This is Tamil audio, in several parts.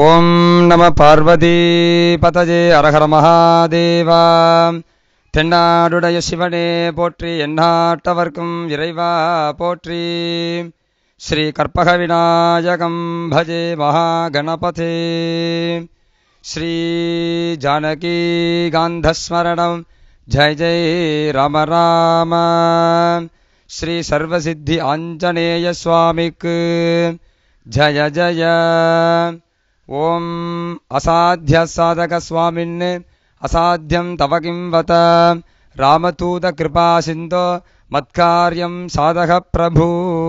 ஓம் நம பார்வதி பதஜே அரஹர மகாதேவா தென்னாடுடைய சிவனே போற்றி எந்நாட்டவர்க்கும் இறைவா போற்றி ஸ்ரீ கற்பக விநாயகம் பஜே மகாகணபதே ஸ்ரீ ஜானகி காந்தஸ்மரணம் ஜெய ஜெய ராம ராம ஸ்ரீ சர்வசித்தி ஆஞ்சநேய சுவாமிக்கு ஜய ஜய ஓம் அசாத்திய சாதக சுவாமின் அசாத்தியம் தவ கிம் வத ராமதூத கிருபா சிந்தோ மத்காரியம் சாதக பிரபு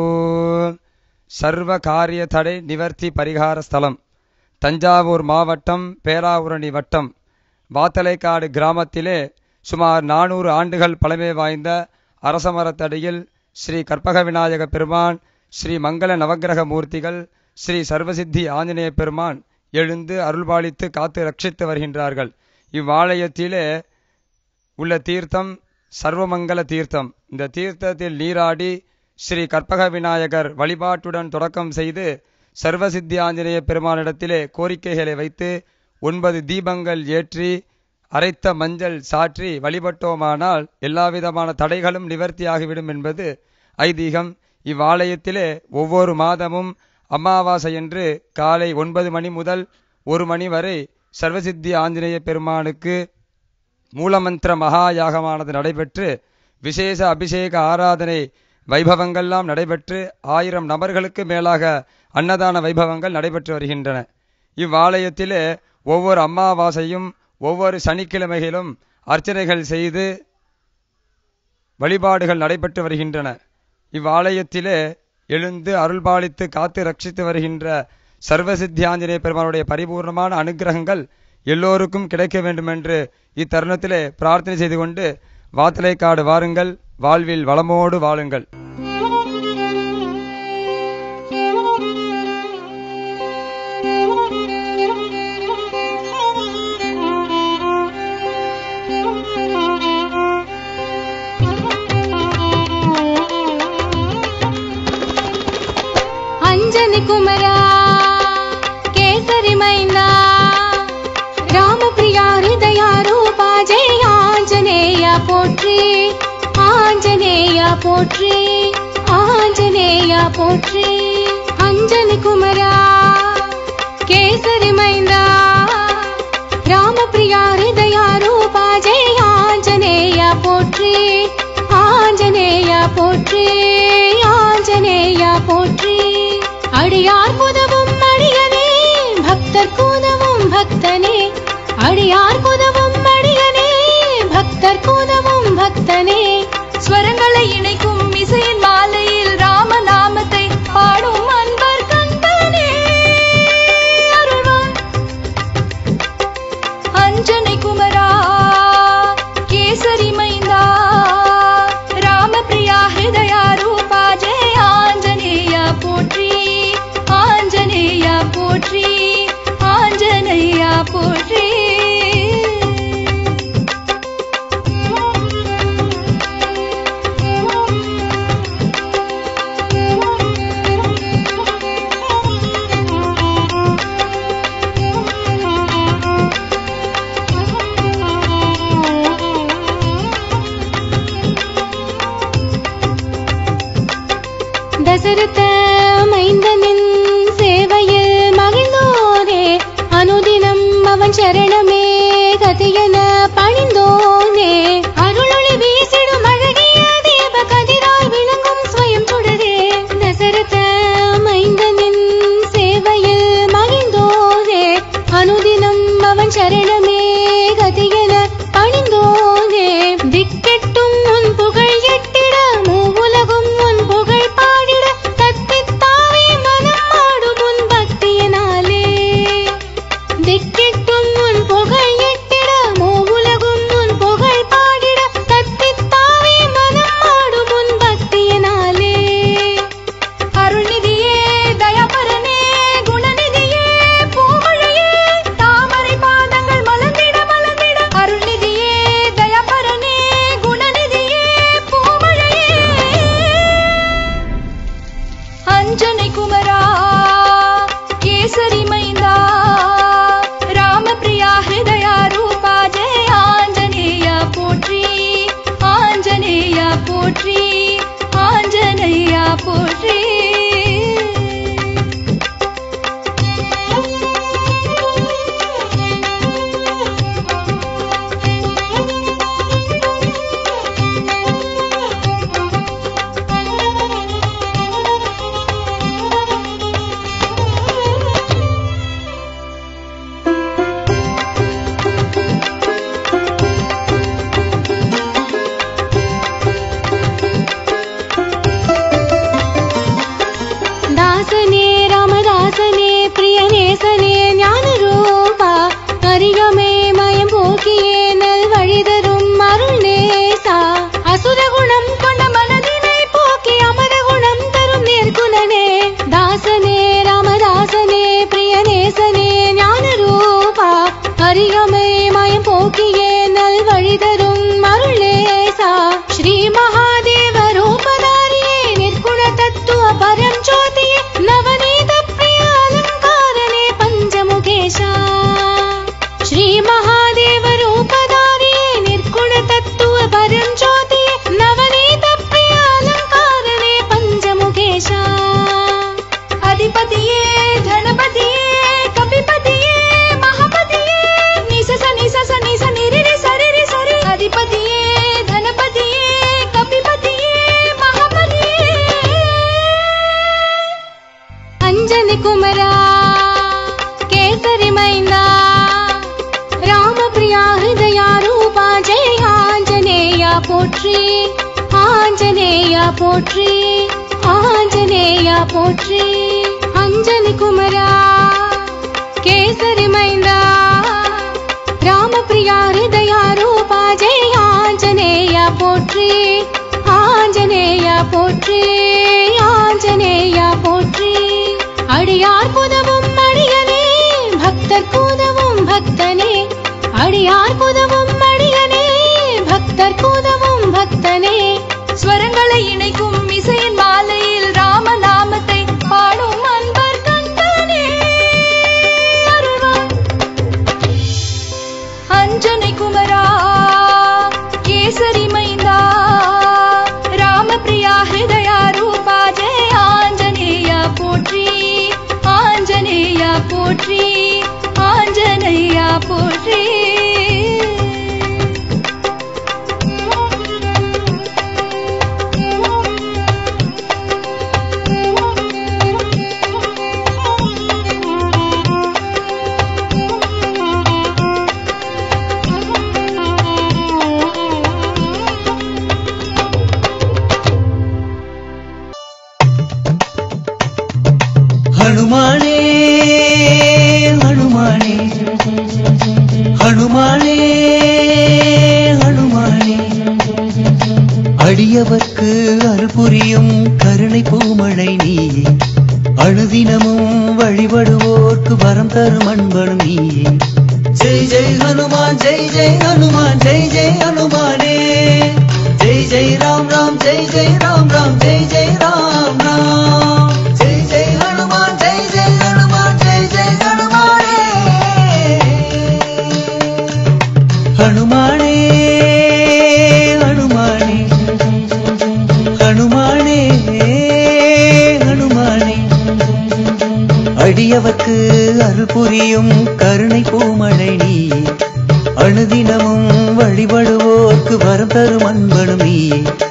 சர்வ காரிய தடை நிவர்த்தி பரிகார ஸ்தலம் தஞ்சாவூர் மாவட்டம் பேராவூரணி வட்டம் வாத்தலைக்காடு கிராமத்திலே சுமார் நானூறு ஆண்டுகள் பழமை வாய்ந்த அரசமரத்தடியில் ஸ்ரீ கற்பக விநாயக பெருமான் ஸ்ரீ மங்கள நவக்கிரக மூர்த்திகள் ஸ்ரீ சர்வசித்தி ஆஞ்சநேய பெருமான் எழுந்து அருள்பாலித்து காத்து ரட்சித்து வருகின்றார்கள் இவ்வாலயத்திலே உள்ள தீர்த்தம் சர்வமங்கல தீர்த்தம் இந்த தீர்த்தத்தில் நீராடி ஸ்ரீ கற்பக விநாயகர் வழிபாட்டுடன் தொடக்கம் செய்து சர்வசித்தி ஆஞ்சநேய பெருமானிடத்திலே கோரிக்கைகளை வைத்து ஒன்பது தீபங்கள் ஏற்றி அரைத்த மஞ்சள் சாற்றி வழிபட்டோமானால் எல்லாவிதமான தடைகளும் நிவர்த்தியாகிவிடும் என்பது ஐதீகம் இவ்வாலயத்திலே ஒவ்வொரு மாதமும் அமாவாசையன்று காலை ஒன்பது மணி முதல் ஒரு மணி வரை சர்வசித்தி ஆஞ்சநேய பெருமானுக்கு மூலமந்திர மகா யாகமானது நடைபெற்று விசேஷ அபிஷேக ஆராதனை வைபவங்கள்லாம் நடைபெற்று ஆயிரம் நபர்களுக்கு மேலாக அன்னதான வைபவங்கள் நடைபெற்று வருகின்றன இவ்வாலயத்திலே ஒவ்வொரு அமாவாசையும் ஒவ்வொரு சனிக்கிழமைகளிலும் அர்ச்சனைகள் செய்து வழிபாடுகள் நடைபெற்று வருகின்றன இவ்வாலயத்திலே எழுந்து அருள்பாலித்து காத்து ரட்சித்து வருகின்ற சர்வசித்தியாஞ்சனேய பெருமானுடைய பரிபூர்ணமான அனுகிரகங்கள் எல்லோருக்கும் கிடைக்க வேண்டுமென்று இத்தருணத்திலே பிரார்த்தனை செய்து கொண்டு வாத்தலைக்காடு வாருங்கள் வாழ்வில் வளமோடு வாழுங்கள் அஞ்சனி குமரா கேசரி மைந்தா ராமபிரியா ஹிருதயா ரூபா ஜெய ஆஞ்சநேய போற்றி ஆஞ்சநேய போற்றி ஆஞ்சநேய போற்றி அஞ்சனி குமரா கேசரி மைந்தா ராமபிரியா ஹிருதயா ரூபா ஜெய ஆஞ்சநேய போற்றி ஆஞ்சநேய போற்றி ஆஞ்சநேய போற்றி அடியார் புதவும் அடியனே பக்தர் கூதவும் பக்தனே அடியார் புதவும் அடியனே பக்தர் கூதவும் பக்தனே ஸ்வரங்களை இணைக்கும் இசையின் மாலையில் ராமநாமத்தை பாடும் அன்பர் கண்டனே அருள்வார் அஞ்சனை குமரா கேசரி மைந்தா ராமபிரியா ஹிருதயா ரூபா ஜெய ஆஞ்சநேய போற்றி ஆஞ்சநேய போற்றி ஆஞ்சநேய போற்றி தசரத மைந்தனின் சேவையில் மகிழ்ந்தோனே அனுதினம் அவன் சரணமே கதியன பணிந்தோனே அருளொளி வீசிடும் அழகிய தேவ கதிராய் விளங்கும் ஸ்வயம் சுடரே தசரத மைந்தனின் சேவையில் மகிழ்ந்தோனே அனுதினம் அவன் சரணமே கதியன பணிந்தோனே திக்கெட்டும் உன் புகழ் எட்டிட மூவுலகும் உன் புகழ் பாடிட தத்தித்தாவே மனம் ஆடும் உன் பக்தியினாலே திக்கெட்டும் உன் புகழ் எட்டிட மூவுலகும் உன் புகழ் பாடிட தத்தித்தாவே மனம் ஆடும் உன் பக்தியினாலே அருள்நிதியே தயபரனே குணநிதியே பூமழையே தாமரை பாதங்கள் மலர்ந்திட மலர்ந்திட அருள்நிதியே தயபரனே குணநிதியே பூமழையே அஞ்சனை குமரா கேசரி மைந்தா போற்றி தாசனே ராமதாசனே பிரியநேசனே ஞானரூபா அரிகமே மயம் போக்கியே நல் வழிதரும் அருள் நேசா அசுர குணம் கொண்ட மனதினை போக்கி அமர குணம் தரும் நேர்குணனே தாசனே ராமதாசனே பிரியநேசனே ஞானரூபா அரிகமே மயம் போக்கியே நல் வழிதரும் அருள் நேசா ஸ்ரீ மகாதேவ ரூபதாரியே ನಿರ್ಗುಣ ತತ್ವ ಪರಂ ಜ್ಯೋತಿಯೇ ನವನೀತ ಪ್ರಿಯ ಅಲಂಕಾರನೆ ಪಂಚಮುಖೇಶ ಶ್ರೀ ಮಹಾದೇವ ರೂಪಧಾರಿಯೇ ನಿರ್ಗುಣ ತತ್ವ ಪರಂ ಜ್ಯೋತಿಯೇ ನವನೀತ ಪ್ರಿಯ ಅಲಂಕಾರನೆ ಪಂಚಮುಖೇಶ ಅಧಿಪತಿಯೇ ಧನಪತಿಯೇ ಕಪಿಪತಿಯೇ ಮಹಾಪತಿಯೇ ನಿಸಸ ನಿಸಸ ನಿಸ ನಿರಿರಿ ಸರಿರಿ ಸರಿ ಅಧಿಪತಿಯೇ ಧನಪತಿಯೇ ಕಪಿಪತಿಯೇ ಮಹಾಪತಿಯೇ ಅಂಜನಿ ಕುಮರ ಕೇಸರಿ ಮೈಂದ ರಾಮಪ್ರಿಯ ಹೃದಯ ರೂಪ ಜಯ ಆಂಜನೇಯ ಪೋಟ್ರಿ ಆಂಜನೇಯ ಪೋಟ್ರಿ ಆಂಜನೇಯ ಪೋಟ್ರಿ ಅಂಜನಿ ಕುಮರ ಕೇಸರಿ ಮೈಂದ ರಾಮಪ್ರಿಯ ಹೃದಯ ರೂಪ ಜಯ ಆಂಜನೇಯ ಪೋಟ್ರಿ ஆஞ்சநேய போற்றி ஆஞ்சநேய போற்றி அடியார் புதவும் அடியனே பக்தர் கூதவும் பக்தனே அடியார் புதவும் அடியனே பக்தர் கூதவும் பக்தனே ஸ்வரங்களை இணைக்கும் இசையின் மாலையில் ராமநாமத்தை பாடும் அன்பர் கண்டனே அருள்வாய் அஞ்சனை குமரா கேசரி மைந்தா ராமபிரியா ஹிருதயா ரூபா ஜெய ஆஞ்சநேய போற்றி ஆஞ்சநேய போற்றி ஆஞ்சநேய போற்றி ஹனுமானே ஹனுமானே ஹனுமானே ஹனுமானே அடியவர்க்கு அருள் புரியும் கருணை பூமழை நீயே அழுதினமும் வழிபடுவோர்க்கு வரம் தரும் அன்பனும் நீயே ஜெய் ஜெய் ஹனுமான் ஜெய் ஜெய் ஹனுமான் ஜெய் ஜெய் ஹனுமானே ஜெய் ஜெய் ராம் ராம் ஜெய் ஜெய் ராம் ராம் ஜெய் ஜெய் ராம் ராம் ஜெய் ஜெய் ஹனுமான் ஜெய் ஜெய் ஹனுமான் ஜெய் ஜெய் ஹனுமானே ஹனுமானே ஹனுமானே ஹனுமானே ஹனுமானே அடியவர்க்கு அருள் புரியும் கருணை பூமழை நீ அணுதினமும் வழிபடுவோர்க்கு வரம் தரும் அன்பனும் நீ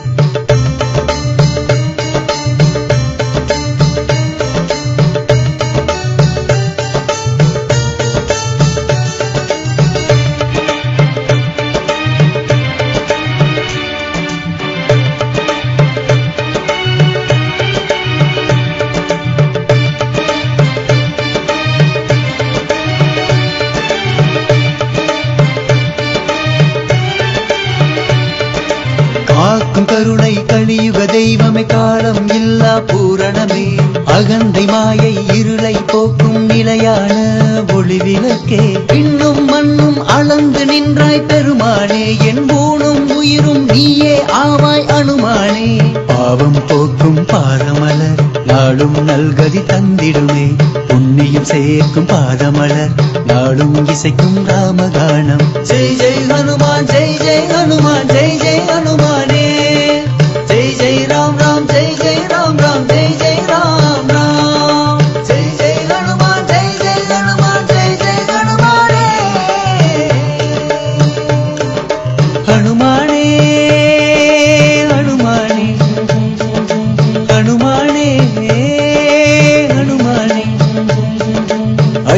காக்கும் கருணை கலியுக தெய்வமே காலம் இல்லா பூரணமே அகந்தை மாயை இருளை போக்கும் நிலையான ஒளி விளக்கே பின்னும் மண்ணும் அளந்து நின்றாய் பெருமானே என் ஊனும் உயிரும் நீயே ஆவாய் அனுமானே பாவம் போக்கும் பாதமலர் நாளும் நல்கதி தந்திடுமே புண்ணியம் சேர்க்கும் பாதமலர் நாளும் இசைக்கும் ராமகானம் ஜெய் ஜெய் ஹனுமான் ஜெய் ஜெய் ஹனுமான் ஜெய் ஜெய் ஹனுமானே ஜெய் ஜெய் ராம் ராம் ஜெய் ஜெய் ராம் ராம்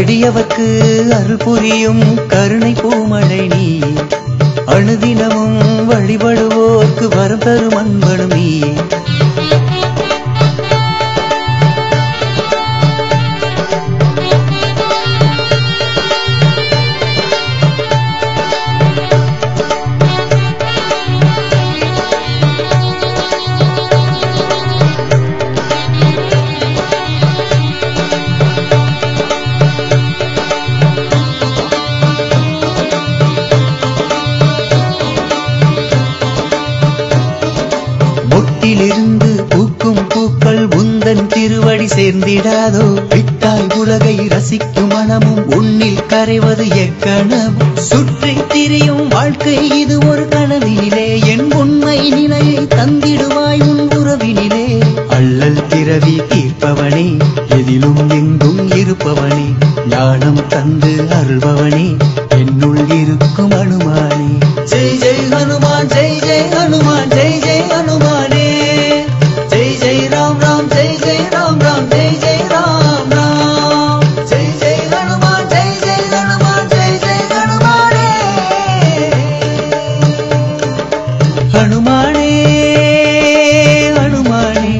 அடியவர்க்கு அருள் புரியும் கருணை பூமழை நீ அணுதினமும் வழிபடுவோர்க்கு வரம் தரும் அன்பனும் நீ மொட்டிலிருந்து பூக்கும் பூக்கள் உந்தன் திருவடி சேர்ந்திடாதோ விட்டாய் உலகை ரசிக்கும் மனமும் உன்னில் கரைவது எக்கணம் சுற்றி திரியும் வாழ்க்கை இது ஒரு கனவினிலே என் உண்மை நிலையை தந்திடுவாய் உன் உறவினிலே அள்ளல் பிறவி தீர்ப்பவனே எதிலும் எங்கும் இருப்பவனே ஞானம் தந்து அருள்பவனே என்னுள் இருக்கும் அனுமானே ஜெய் ஜெய் ஹனுமான் ஜெய் ஜெய் ஹனுமான் ஜெய் ஜெய் ஹனுமானே ஜெய் ஜெய் ராம் ராம் ஜெய் ஜெய் ராம் ராம் ஜெய் ஜெய் ராம் ராம் ஜெய் ஜெய் ஹனுமான் ஜெய் ஜெய் ஹனுமான் ஜெய் ஜெய் ஹனுமானே ஹனுமானே ஹனுமானே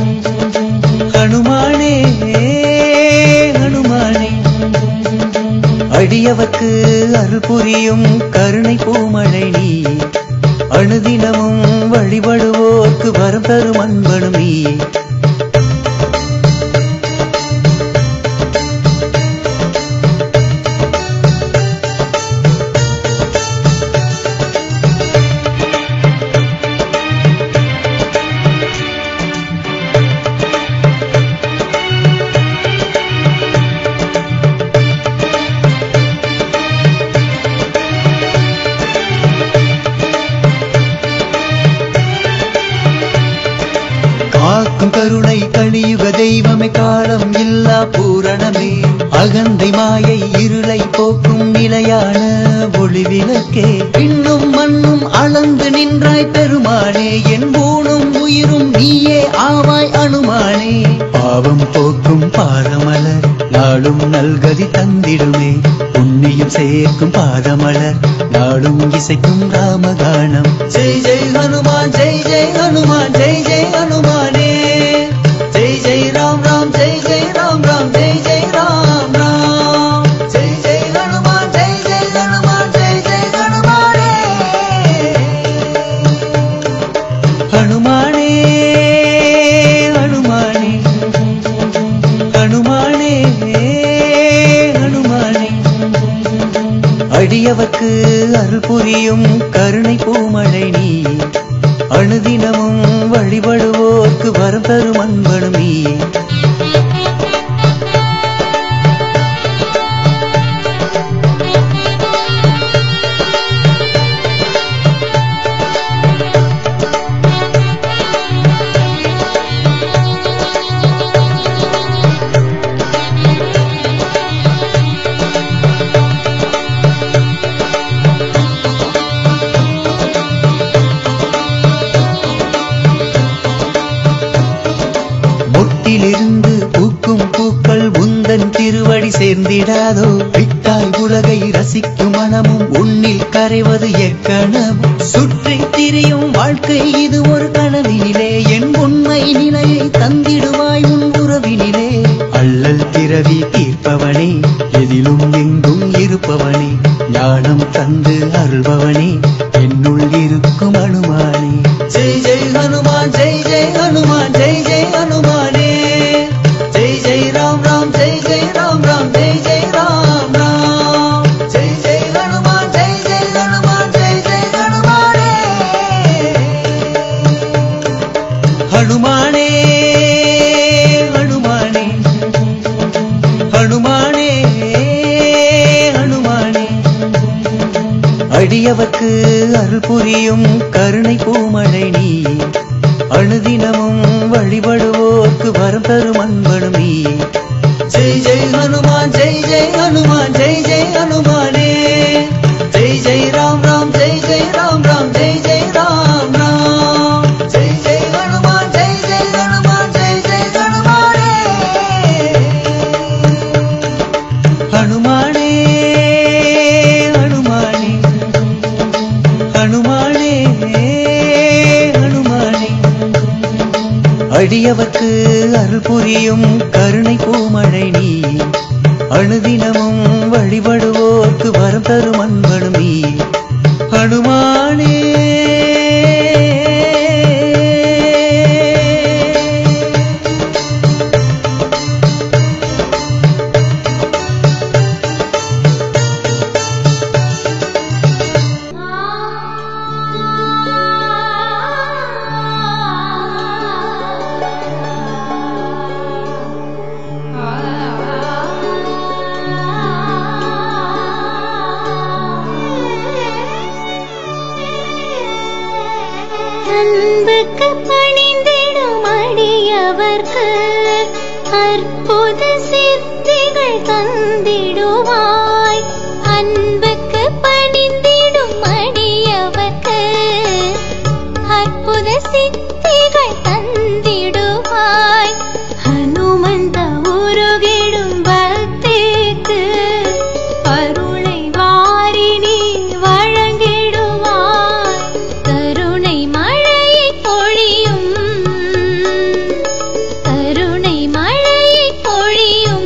ஹனுமானே ஹனுமானே அடியவர்க்கு அருள் புரியும் கருணை பூமழை நீ அணுதினமும் வழிபடுவோர்க்கு வரம் தரும் அன்பனும் நீ காக்கும் கருணை கலியுக தெய்வமே காலம் இல்லா பூரணமே அகந்தை மாயை இருளை போக்கும் நிலையான ஒளி விளக்கே விண்ணும் மண்ணும் அளந்து நின்றாய் பெருமானே என் ஊனும் உயிரும் நீயே ஆவாய் அனுமானே பாவம் போக்கும் பாதமலர் நாளும் நல்கதி தந்திடுமே புண்ணியம் சேர்க்கும் பாதமலர் நாளும் இசைக்கும் ராமகானம் ஜெய் ஜெய் ஹனுமான் ஜெய் ஜெய் ஹனுமான் ஜெய் ஜெய் ஹனுமானே ஜெய் ஜெய் ராம் ராம் ஜெய் ஜெய் ராம் ராம் ஜெய் ஜெய் ராம் ராம் ஜெய் ஜெய் ஹனுமான் ஜெய் ஜெய் ஹனுமான் ஜெய் ஜெய் ஹனுமானே ஹனுமானே ஹனுமானே ஹனுமானே ஹனுமானே அடியவர்க்கு அருள் புரியும் கருணை பூமழை நீ அணுதினமும் வழிபடுவோர்க்கு வரம் தரும் அன்பனும் நீ மொட்டிலிருந்து பூக்கும் பூக்கள் உந்தன் திருவடி சேர்ந்திடாதோ விட்டாய் உலகை ரசிக்கும் மனமும் உன்னில் கரைவது எக்கணமும் சுற்றி திரியும் வாழ்க்கை இது ஒரு கனவினிலே என் உண்மை நிலையை தந்திடுவாய் உன் உறவினிலே அள்ளல் பிறவி தீர்ப்பவனே எதிலும் எங்கும் இருப்பவனே ஞானம் தந்து அருள்பவனே என்னுள் இருக்கும் அனுமானே ஜெய் ஜெய் ஹனுமான் ஜெய் ஜெய் ஹனுமான் ஜெய் ஜெய் ஹனுமானே ஜெய் ஜெய் ராம் ராம் ஜெய் ஜெய் ராம் ராம் ஜெய் ஜெய் ராம் ராம் ஜெய் ஜெய் ஹனுமான் ஜெய் ஜெய் ஹனுமான் ஜெய் ஜெய் ஹனுமானே ஹனுமானே ஹனுமானே ஹனுமானே ஹனுமானே அடியவர்க்கு அருள் புரியும் கருணை பூமழை நீ அணுதினமும் வழிபடுவோர்க்கு வரம் தரும் அன்பனும் நீ ஜெய் ஜெய் ஹனுமான் ஜெய் ஜெய் ஹனுமான் ஜெய் ஜெய் ஹனுமானே ஜெய் ஜெய் ராம் ராம் ஜெய் ஜெய் ராம் ராம் ஜெய் ஜெய் ராம் ராம் ஜெய் ஜெய் ஹனுமான் ஜெய் ஜெய் ஹனுமான் ஜெய் ஜெய் ஹனுமானே அடியவர்க்கு அருள் புரியும் கருணை பூமழை நீ அணுதினமும் வழிபடுவோர்க்கு வரம் தரும் அன்பனும் நீ அனுமானே அன்புக்கு பணிந்திடும் அடியவர்க்கு அற்புத சித்திகள் தந்திடுவாய் அன்புக்கு பணிந்திடும் அடியவர்க்கு அற்புத சித்திகள் தந்திடுவாய் ஹனுமந்த உருகிடும் பக்திக்கு அருளை வாரி நீ வழங்கிடுவாய் கருணை மழையை பொழியும் கருணை மழையை பொழியும்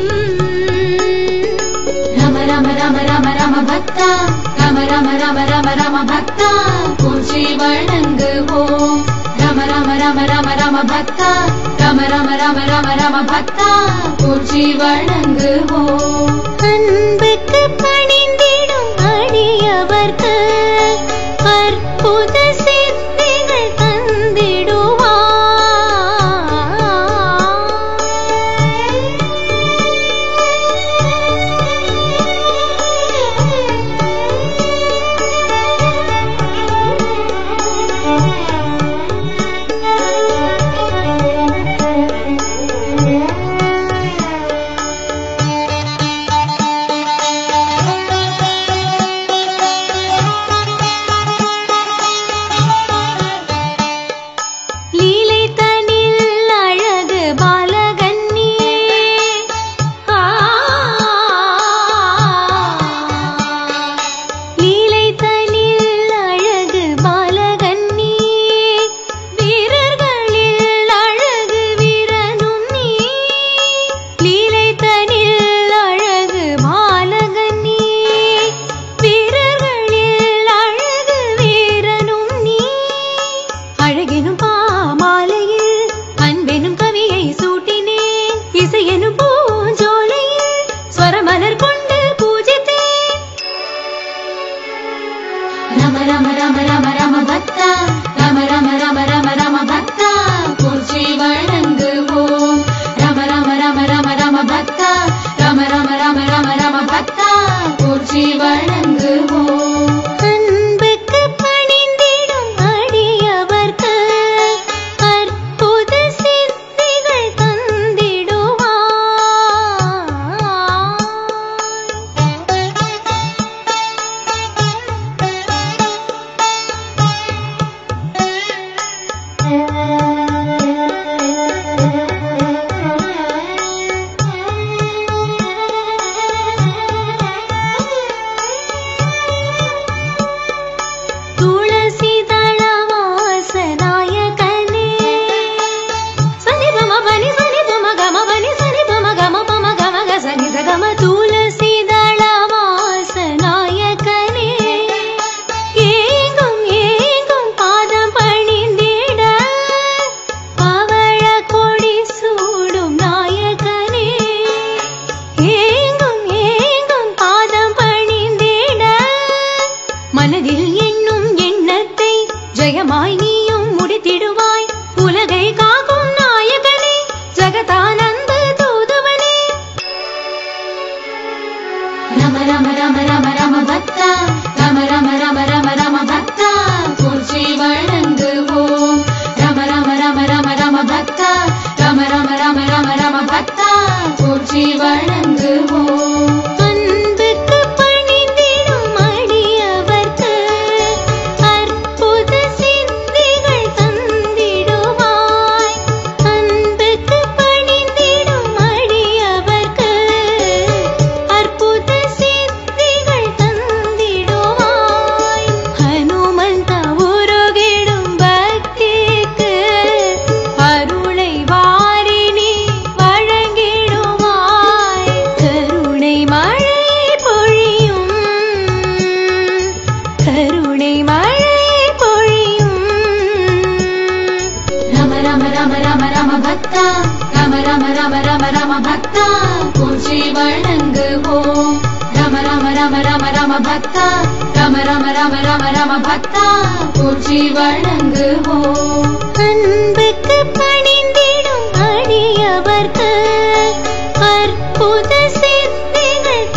ரம ரம ரம ரம ரம பக்தா ரம ரம ரம ரம ரம பக்தா போற்றி வணங்குவோம் ரம ரம ரம ரம ரம பக்தா ரம ரம ரம ரம ரம பக்தா போற்றி வணங்குவோம் அன்புக்கு பணிந்திடும் அடியவர்க்கு அற்புத சித்திகள் லீலை தனில் அழகு பாலகன்னி ஆ லீலை தனில் அழகு பாலகன்னி வீரர்களில் அழகு வீரனும் நீ லீலை தனில் அழகு பாலகன்னி வீரர்களில் அழகு வீரனும் நீ அழகெனும் பாமாலையில் அன்பெனும் கவியை சூட்டினேன் இசையெனும் பூஞ்சோலையில் ஸ்வரமலர் கொண்டு பூஜித்தேன் ரம ரம ரம ரம ரம பக்தா ரம ரம ரம ரம ரம பக்தா போற்றி வணங்குவோம் ரம ரம ரம ரம ரம பக்தா ரம ரம ரம ரம ரம பக்தா போற்றி வணங்குவோம் அன்புக்கு பணிந்திடும் அடியவர்க்கு அற்புத சித்திகள் துளசி தளவாசநாயகனே சனி பம பனி சனி பம கம பனி சனி பம கம பம கம க சனி ச கம துளசி தளவாசநாயகனே ஏங்கும் ஏங்கும் பாதம் பணிந்திட பவழ கொடி சூடும் நாயகனே ஏங்கும் ஏங்கும் பாதம் பணிந்திட மனதில் எண்ணும் எண்ணத்தை ஜெயமாய் நீயும் முடித்திடுவாய் உலகை காக்கும் நாயகனே ஜகதானந்த தூதுவனே ரம ரம ரம ரம ரம பக்தா ரம ரம ரம ரம ரம பக்தா போற்றி வணங்குவோம் ரம ரம ரம ரம ரம பக்தா ரம ரம ரம ரம ரம பக்தா போற்றி வணங்குவோம் அன்புக்கு பணிந்திடும் அடியவர்க்கு அற்புத சித்திகள் தந்திடுவாய் அன்புக்கு பணிந்திடும் அடியவர்க்கு அற்புத சித்திகள் தந்திடுவாய் ஹனுமந்த உருகிடும் பக்திக்கு அருளை பக்தா போற்றி வணங்குவோம் ரம ரம ரம ரம ரம பக்தா ரம ரம ரம ரம ரம பக்தா போற்றி வணங்குவோம் அன்புக்கு பணிந்திடும் அடியவர்க்கு அற்புத சித்திகள்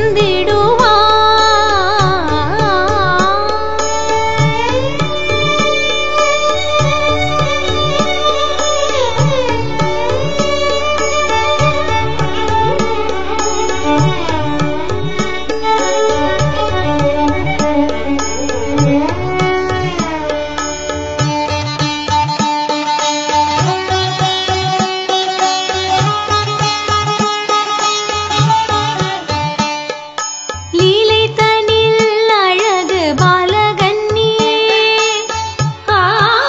லீலை தனில் அழகு பாலகன்னி ஆ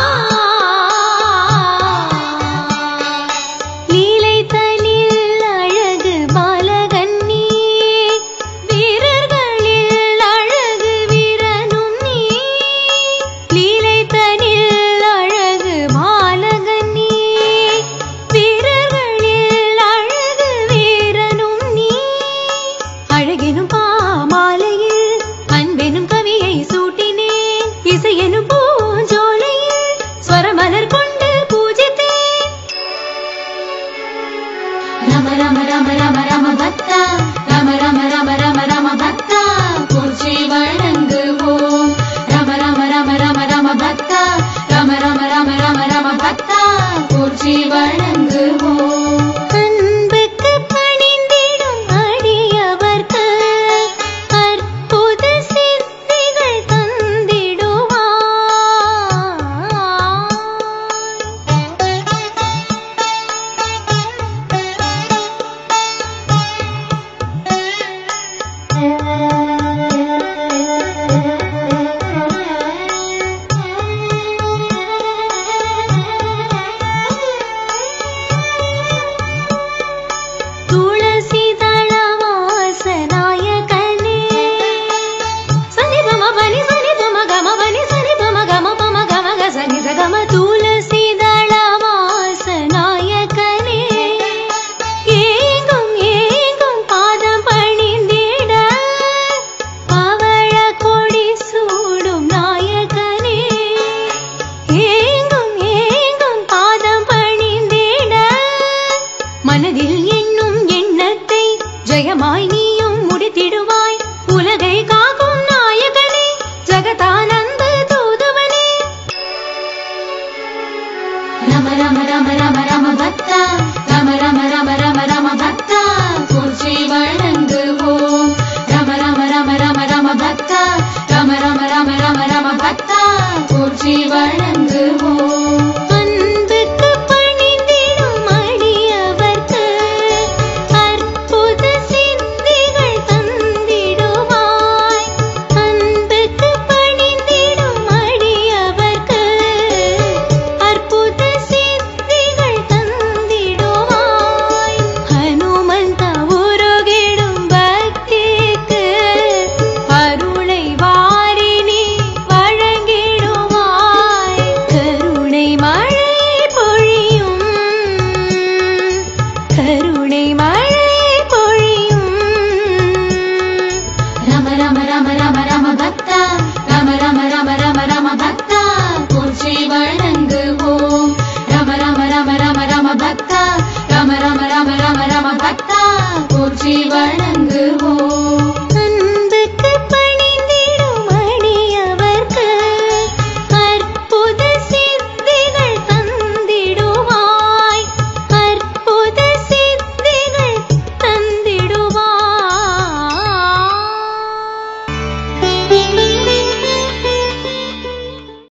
லீலை தனில் அழகு பாலகன்னி வீரர்களில் அழகு வீரனும் நீ லீலை தனில் அழகு பாலகன்னி வீரர்களில் அழகு வீரனும் நீ அழகெனும் பாமாலையில் அன்பெனும் கவியை சூட்டினேன் இசையெனும் பூஞ்சோலையில் ஸ்வரமலர் கொண்டு பூஜித்தேன் ரம ரம ரம ரம ரம பக்தா ரம ரம ரம ரம ரம பக்தா போற்றி வணங்குவோம் ரம ரம ரம ரம ரம பக்தா ரம ரம ரம ரம ரம பக்தா போற்றி வணங்குவோம் அன்புக்கு பணிந்திடும் அடியவர்க்கு அற்புத சித்திகள் துளசி தளவாசநாயகனே சனி பம பனி சனி பம கம பனி சனி பம கம பம கம க சனி ச கம துளசி தளவாசநாயகனே ஏங்கும் ஏங்கும் பாதம் பணிந்திட பவழ கொடி சூடும் நாயகனே ஏங்கும் ஏங்கும் பாதம் பணிந்திட மனதில் எண்ணும் எண்ணத்தை ஜெயமாய் நீயும் முடித்திடுவாய் உலகை காக்கும் நாயகனே ஜகதானந்த தூதுவனே ரம ரம ரம ரம ரம பக்தா ரம ரம ரம ரம ரம பக்தா போற்றி வணங்குவோம் ரம ரம ரம ரம ரம பக்தா ரம ரம ரம ரம ரம பக்தா போற்றி வணங்குவோம் அன்புக்கு பணிந்திடும் அடியவர்க்கு அற்புத சித்திகள் தந்திடுவாய் அன்புக்கு பணிந்திடும் அடியவர்க்கு அற்புத சித்திகள் தந்திடுவாய் ஹனுமந்த உருகிடும் பக்திக்கு அருளை வாரி நீ வழங்கிடுவாய் கருணை மழை பொழியும் கருணை மழை பொழியும் ரம ரம ரம ரம ரம பக்தா ரம ரம ரம ரம ரம பக்தா போற்றி வணங்குவோம் ரம ரம ரம ரம ரம பக்தா ரம ரம ரம ரம ரம பக்தா போற்றி வணங்குவோம்